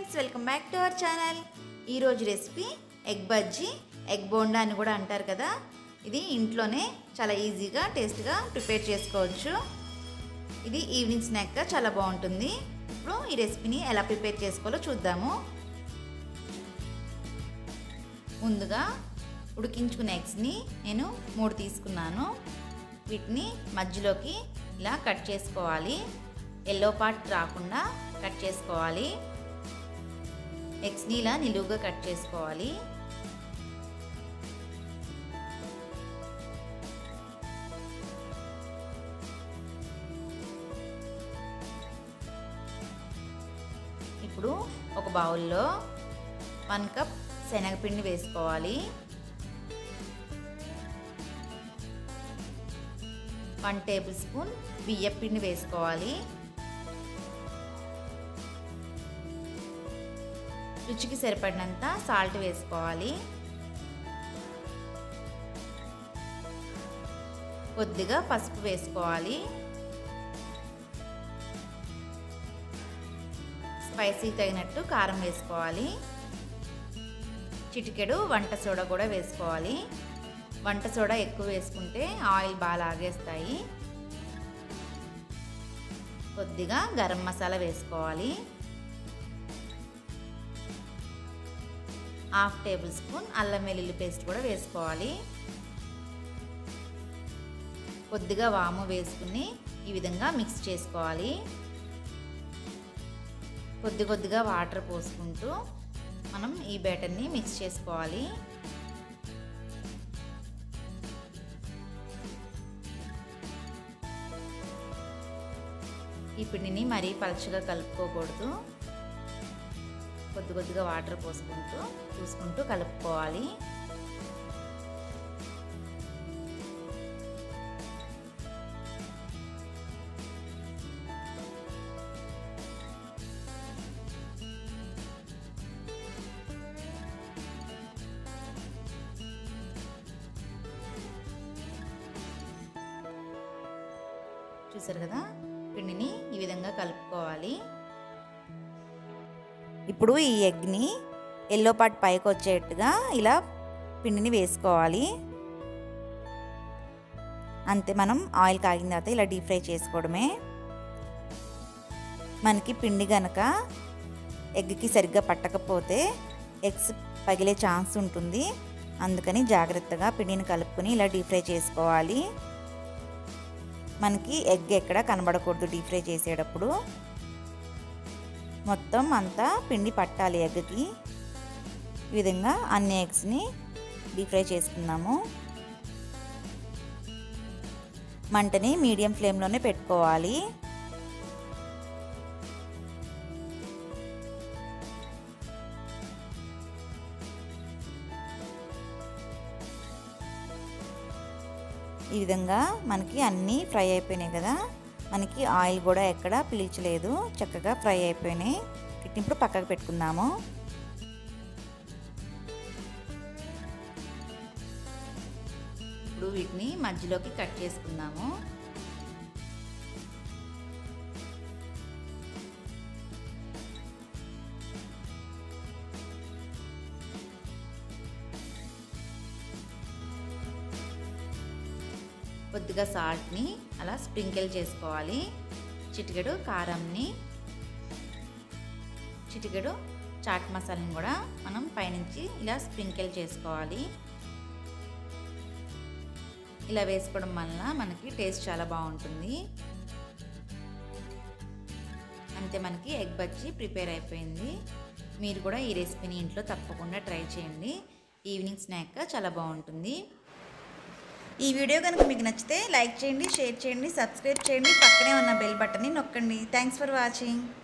friends welcome back to our channel ఈరోజు recipe egg bajji egg bonda అని కూడా అంటారు కదా ఇది ఇంట్లోనే చాలా ఈజీగా టేస్ట్గా ప్రిపేర్ చేసుకోవచ్చు ఇది ఈవినింగ్ స్నాక్గా చాలా బాగుంటుంది ఇప్పుడు ఈ రెసిపీని ఎలా ప్రిపేర్ చేసుకోవాలో చూద్దాము ముందుగా ఉడికించుకున్న ఎగ్స్ని నేను మూడు తీసుకున్నాను వీటిని మధ్యలోకి ఇలా కట్ చేసుకోవాలి ఎల్లో పార్ట్ రాకుండా కట్ చేసుకోవాలి ఎగ్స్ని ఇలా నిలువుగా కట్ చేసుకోవాలి ఇప్పుడు ఒక బౌల్లో వన్ కప్ శనగపిండి వేసుకోవాలి వన్ టేబుల్ స్పూన్ బియ్యం పిండి వేసుకోవాలి రుచికి సరిపడినంత సాల్ట్ వేసుకోవాలి కొద్దిగా పసుపు వేసుకోవాలి స్పైసీ తగినట్టు కారం వేసుకోవాలి చిటికెడు వంట సోడా కూడా వేసుకోవాలి వంట సోడా ఎక్కువ వేసుకుంటే ఆయిల్ బాగా లాగేస్తాయి కొద్దిగా గరం మసాలా వేసుకోవాలి హాఫ్ టేబుల్ స్పూన్ అల్లం వెల్లుల్లి పేస్ట్ కూడా వేసుకోవాలి కొద్దిగా వాము వేసుకుని ఈ విధంగా మిక్స్ చేసుకోవాలి కొద్ది కొద్దిగా వాటర్ పోసుకుంటూ మనం ఈ బ్యాటర్ని మిక్స్ చేసుకోవాలి ఈ పిండిని మరీ పలుచగా కలుపుకోకూడదు కొద్ది కొద్దిగా వాటర్ పోసుకుంటూ చూసుకుంటూ కలుపుకోవాలి చూసారు కదా పిండిని ఈ విధంగా కలుపుకోవాలి ఇప్పుడు ఈ ఎగ్ని ఎల్లో పార్ట్ పైకి వచ్చేట్టుగా ఇలా పిండిని వేసుకోవాలి అంతే మనం ఆయిల్ కాగిన తర్వాత ఇలా డీప్ ఫ్రై చేసుకోవడమే మనకి పిండి కనుక ఎగ్కి సరిగ్గా పట్టకపోతే ఎగ్స్ పగిలే ఛాన్స్ ఉంటుంది అందుకని జాగ్రత్తగా పిండిని కలుపుకొని ఇలా డీప్ ఫ్రై చేసుకోవాలి మనకి ఎగ్ ఎక్కడ కనబడకూడదు డీప్ ఫ్రై చేసేటప్పుడు మొత్తం అంతా పిండి పట్టాలి ఎగ్కి ఈ విధంగా అన్ని ఎగ్స్ని డీప్ ఫ్రై చేసుకుందాము మంటని మీడియం ఫ్లేమ్లోనే పెట్టుకోవాలి ఈ విధంగా మనకి అన్నీ ఫ్రై అయిపోయినాయి కదా మనకి ఆయిల్ కూడా ఎక్కడ పీల్చలేదు చక్కగా ఫ్రై అయిపోయినాయి వీటిని ఇప్పుడు పక్కకు పెట్టుకుందాము ఇప్పుడు వీటిని మధ్యలోకి కట్ చేసుకుందాము కొద్దిగా సాల్ట్ని అలా స్ప్రింకిల్ చేసుకోవాలి చిటికెడు కారంని చిటికెడు చాట్ మసాలాని కూడా మనం పైనుంచి ఇలా స్ప్రింకిల్ చేసుకోవాలి ఇలా వేసుకోవడం వలన మనకి టేస్ట్ చాలా బాగుంటుంది అంతే మనకి ఎగ్ బజ్జీ ప్రిపేర్ అయిపోయింది మీరు కూడా ఈ రెసిపీని ఇంట్లో తప్పకుండా ట్రై చేయండి ఈవినింగ్ స్నాక్గా చాలా బాగుంటుంది ఈ వీడియో కనుక మీకు నచ్చితే లైక్ చేయండి షేర్ చేయండి సబ్స్క్రైబ్ చేయండి పక్కనే ఉన్న బెల్ బటన్ని నొక్కండి థ్యాంక్స్ ఫర్ వాచింగ్